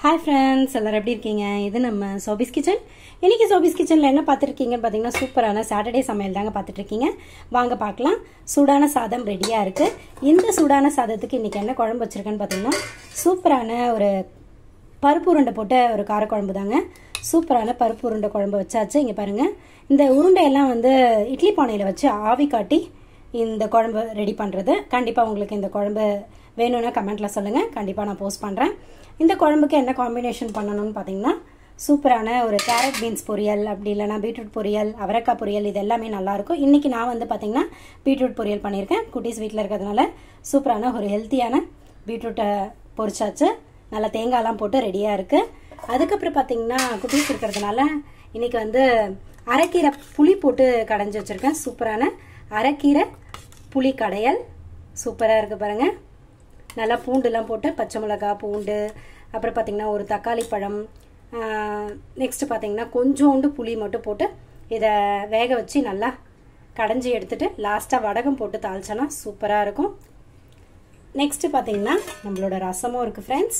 hi friends எல்லாரும் எப்படி இருக்கீங்க இது நம்ம சோபிஸ் கிச்சன் இன்னைக்கு சோபிஸ் கிச்சனில் என்ன பார்த்துருக்கீங்கன்னு பார்த்தீங்கன்னா சூப்பரான சாட்டர்டே சமையல் தாங்க பார்த்துட்டு இருக்கீங்க வாங்க பார்க்கலாம் சூடான சாதம் ரெடியாக இருக்குது இந்த சூடான சாதத்துக்கு இன்னைக்கு என்ன குழம்பு வச்சுருக்கேன்னு பார்த்தீங்கன்னா சூப்பரான ஒரு பருப்பு உருண்டை போட்ட ஒரு காரக்குழம்பு தாங்க சூப்பரான பருப்பு உருண்டை குழம்பு வச்சாச்சு இங்கே பாருங்கள் இந்த உருண்டையெல்லாம் வந்து இட்லி பானையில் வச்சு ஆவி காட்டி இந்த குழம்பு ரெடி பண்ணுறது கண்டிப்பாக உங்களுக்கு இந்த குழம்பு வேணும்னா கமெண்ட்டில் சொல்லுங்கள் கண்டிப்பாக நான் போஸ்ட் பண்ணுறேன் இந்த குழம்புக்கு என்ன காம்பினேஷன் பண்ணணும்னு பார்த்தீங்கன்னா சூப்பரான ஒரு கேரட் பீன்ஸ் பொரியல் அப்படி இல்லைனா பீட்ரூட் பொரியல் அவரைக்காய் பொரியல் இது எல்லாமே நல்லாயிருக்கும் இன்றைக்கி நான் வந்து பார்த்தீங்கன்னா பீட்ரூட் பொரியல் பண்ணியிருக்கேன் குட்டீஸ் வீட்டில் இருக்கிறதுனால சூப்பரான ஒரு ஹெல்த்தியான பீட்ரூட்டை பொரிச்சாச்சு நல்லா தேங்காய்லாம் போட்டு ரெடியாக இருக்குது அதுக்கப்புறம் பார்த்தீங்கன்னா குட்டீஸ் இருக்கிறதுனால இன்றைக்கி வந்து அரைக்கீரை புளி போட்டு கடைஞ்சி வச்சுருக்கேன் சூப்பரான அரைக்கீரை புளி கடையல் சூப்பராக இருக்குது பாருங்கள் நல்லா பூண்டுலாம் போட்டு பச்சை மிளகா பூண்டு அப்புறம் பார்த்திங்கன்னா ஒரு தக்காளி பழம் நெக்ஸ்ட்டு பார்த்திங்கன்னா கொஞ்சோண்டு புளி மட்டும் போட்டு இதை வேக வச்சு நல்லா கடைஞ்சி எடுத்துட்டு லாஸ்ட்டாக வடகம் போட்டு தாளிச்சோன்னா சூப்பராக இருக்கும் நெக்ஸ்ட்டு பார்த்திங்கன்னா நம்மளோட ரசமும் இருக்குது ஃப்ரெண்ட்ஸ்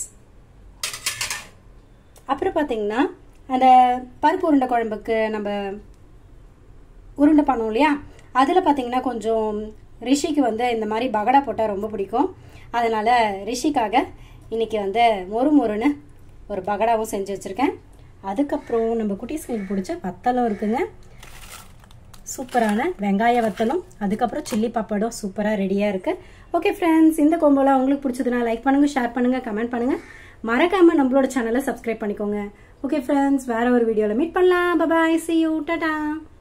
அப்புறம் பார்த்திங்கன்னா அந்த பருப்பு உருண்டை குழம்புக்கு நம்ம உருண்டை பண்ணோம் இல்லையா அதில் பார்த்தீங்கன்னா கொஞ்சம் ரிஷிக்கு வந்து இந்த மாதிரி பகடா போட்டால் ரொம்ப பிடிக்கும் அதனால் ரிஷிக்காக இன்னைக்கு வந்து மொறு மொறுன்னு ஒரு பகடாவும் செஞ்சு வச்சுருக்கேன் அதுக்கப்புறம் நம்ம குட்டீஸ்களுக்கு பிடிச்ச வத்தலும் இருக்குங்க சூப்பரான வெங்காய வத்தலும் அதுக்கப்புறம் சில்லி பாப்பாடும் சூப்பராக ரெடியாக இருக்குது ஓகே ஃப்ரெண்ட்ஸ் இந்த கொம்போலாம் உங்களுக்கு பிடிச்சதுன்னா லைக் பண்ணுங்கள் ஷேர் பண்ணுங்கள் கமெண்ட் பண்ணுங்கள் மறக்காமல் நம்மளோட சேனலை சப்ஸ்கிரைப் பண்ணிக்கோங்க ஓகே ஃப்ரெண்ட்ஸ் வேற ஒரு வீடியோவில் மீட் பண்ணலாம் பபாய் சி யூ டாடா